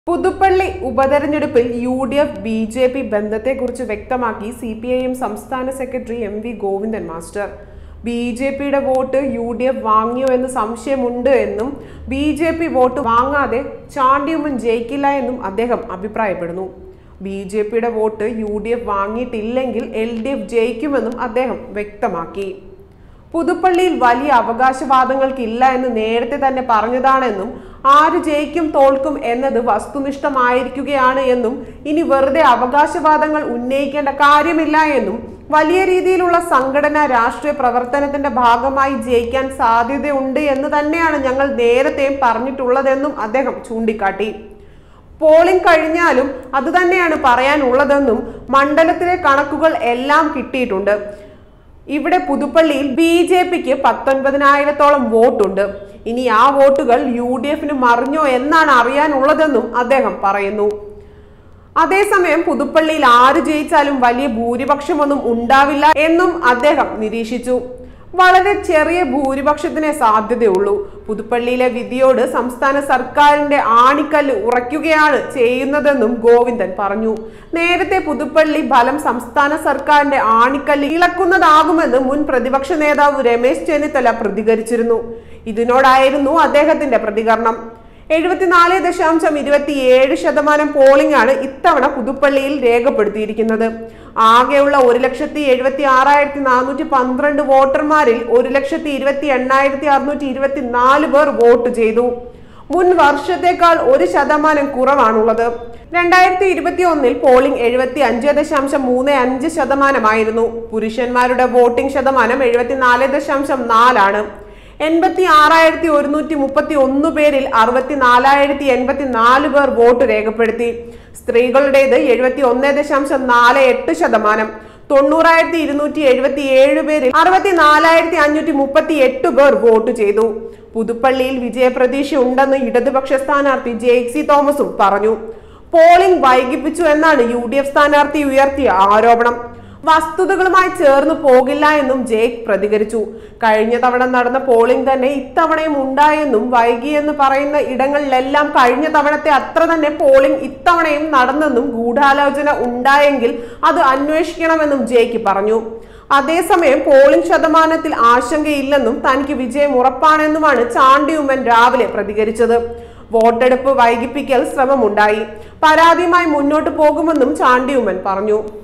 പുതുപ്പള്ളി ഉപതെരഞ്ഞെടുപ്പിൽ U D F B J P ബന്ധത്തെക്കുറിച്ച് വ്യക്തമാക്കി സി പി ഐ എം സംസ്ഥാന secretary M V Govindan master B J പിയുടെ വോട്ട് യു ഡി എഫ് വാങ്ങിയോ എന്ന് സംശയമുണ്ട് എന്നും ബി ജെ പി വോട്ട് വാങ്ങാതെ ചാണ്ടിയുമ്മൻ ജയിക്കില്ല എന്നും അദ്ദേഹം അഭിപ്രായപ്പെടുന്നു ബി ജെ പിയുടെ വോട്ട് യു ഡി എഫ് വാങ്ങിയിട്ടില്ലെങ്കിൽ എൽ ഡി എഫ് ജയിക്കുമെന്നും അദ്ദേഹം വ്യക്തമാക്കി പുതുപ്പള്ളിയിൽ വലിയ അവകാശവാദങ്ങൾക്കില്ല എന്ന് നേരത്തെ തന്നെ പറഞ്ഞതാണെന്നും ആര് ജയിക്കും തോൽക്കും എന്നത് വസ്തുനിഷ്ഠമായിരിക്കുകയാണ് എന്നും ഇനി വെറുതെ അവകാശവാദങ്ങൾ ഉന്നയിക്കേണ്ട കാര്യമില്ല എന്നും വലിയ രീതിയിലുള്ള സംഘടനാ രാഷ്ട്രീയ പ്രവർത്തനത്തിന്റെ ഭാഗമായി ജയിക്കാൻ സാധ്യതയുണ്ട് എന്ന് തന്നെയാണ് ഞങ്ങൾ നേരത്തെയും പറഞ്ഞിട്ടുള്ളതെന്നും അദ്ദേഹം ചൂണ്ടിക്കാട്ടി പോളിംഗ് കഴിഞ്ഞാലും അത് തന്നെയാണ് പറയാനുള്ളതെന്നും മണ്ഡലത്തിലെ കണക്കുകൾ എല്ലാം കിട്ടിയിട്ടുണ്ട് ഇവിടെ പുതുപ്പള്ളിയിൽ ബി ജെ പിക്ക് പത്തൊൻപതിനായിരത്തോളം വോട്ടുണ്ട് ഇനി ആ വോട്ടുകൾ യു ഡി എഫിന് മറിഞ്ഞോ എന്നാണ് അറിയാനുള്ളതെന്നും അദ്ദേഹം പറയുന്നു അതേസമയം പുതുപ്പള്ളിയിൽ ആര് ജയിച്ചാലും വലിയ ഭൂരിപക്ഷമൊന്നും ഉണ്ടാവില്ല എന്നും അദ്ദേഹം നിരീക്ഷിച്ചു വളരെ ചെറിയ ഭൂരിപക്ഷത്തിനെ സാധ്യതയുള്ളൂ പുതുപ്പള്ളിയിലെ വിധിയോട് സംസ്ഥാന സർക്കാരിന്റെ ആണിക്കല്ല് ഉറയ്ക്കുകയാണ് ചെയ്യുന്നതെന്നും ഗോവിന്ദൻ പറഞ്ഞു നേരത്തെ പുതുപ്പള്ളി ഫലം സംസ്ഥാന സർക്കാരിന്റെ ആണിക്കല്ല് ഇളക്കുന്നതാകുമെന്ന് മുൻ പ്രതിപക്ഷ നേതാവ് രമേശ് ചെന്നിത്തല പ്രതികരിച്ചിരുന്നു ഇതിനോടായിരുന്നു അദ്ദേഹത്തിന്റെ പ്രതികരണം എഴുപത്തിനാല് ദശാംശം ഇരുപത്തിയേഴ് ശതമാനം പോളിംഗ് ആണ് ഇത്തവണ പുതുപ്പള്ളിയിൽ രേഖപ്പെടുത്തിയിരിക്കുന്നത് ആകെയുള്ള ഒരു ലക്ഷത്തി എഴുപത്തി ആറായിരത്തി നാനൂറ്റി പന്ത്രണ്ട് വോട്ടർമാരിൽ ഒരു ലക്ഷത്തി ഇരുപത്തി എണ്ണായിരത്തി അറുന്നൂറ്റി ഇരുപത്തി നാല് പേർ വോട്ട് ചെയ്തു മുൻ വർഷത്തേക്കാൾ ഒരു ശതമാനം കുറവാണുള്ളത് രണ്ടായിരത്തി ഇരുപത്തി ഒന്നിൽ പോളിംഗ് എഴുപത്തി അഞ്ച് ദശാംശം മൂന്ന് അഞ്ച് ശതമാനമായിരുന്നു പുരുഷന്മാരുടെ വോട്ടിംഗ് ശതമാനം എഴുപത്തിനാല് ദശാംശം നാലാണ് എൺപത്തി ആറായിരത്തി ഒരുന്നൂറ്റി മുപ്പത്തി ഒന്ന് പേരിൽ അറുപത്തി നാലായിരത്തി എൺപത്തി നാല് പേർ വോട്ട് രേഖപ്പെടുത്തി സ്ത്രീകളുടേത് എഴുപത്തി ഒന്ന് ദശാംശം നാല് എട്ട് ശതമാനം തൊണ്ണൂറായിരത്തി ഇരുന്നൂറ്റി എഴുപത്തി ഏഴ് പേരിൽ അറുപത്തി നാലായിരത്തി അഞ്ഞൂറ്റി മുപ്പത്തി എട്ട് പേർ വോട്ട് ചെയ്തു പുതുപ്പള്ളിയിൽ വിജയപ്രതീക്ഷ ഉണ്ടെന്ന് ഇടതുപക്ഷ സ്ഥാനാർത്ഥി ജെയ്സി തോമസും പറഞ്ഞു പോളിംഗ് വൈകിപ്പിച്ചു എന്നാണ് യു ഡി എഫ് സ്ഥാനാർത്ഥി ഉയർത്തിയ ആരോപണം വസ്തുതകളുമായി ചേർന്ന് പോകില്ല എന്നും ജേക്ക് പ്രതികരിച്ചു കഴിഞ്ഞ തവണ നടന്ന പോളിംഗ് തന്നെ ഇത്തവണയും ഉണ്ടായെന്നും വൈകിയെന്ന് പറയുന്ന ഇടങ്ങളിലെല്ലാം കഴിഞ്ഞ തവണത്തെ അത്ര തന്നെ പോളിംഗ് ഇത്തവണയും നടന്നെന്നും ഗൂഢാലോചന ഉണ്ടായെങ്കിൽ അത് അന്വേഷിക്കണമെന്നും ജേക്ക് പറഞ്ഞു അതേസമയം പോളിംഗ് ശതമാനത്തിൽ ആശങ്കയില്ലെന്നും തനിക്ക് വിജയം ഉറപ്പാണെന്നുമാണ് ചാണ്ടിയുമ്മൻ രാവിലെ പ്രതികരിച്ചത് വോട്ടെടുപ്പ് വൈകിപ്പിക്കൽ ശ്രമമുണ്ടായി പരാതിയുമായി മുന്നോട്ട് പോകുമെന്നും ചാണ്ടിയുമ്മൻ പറഞ്ഞു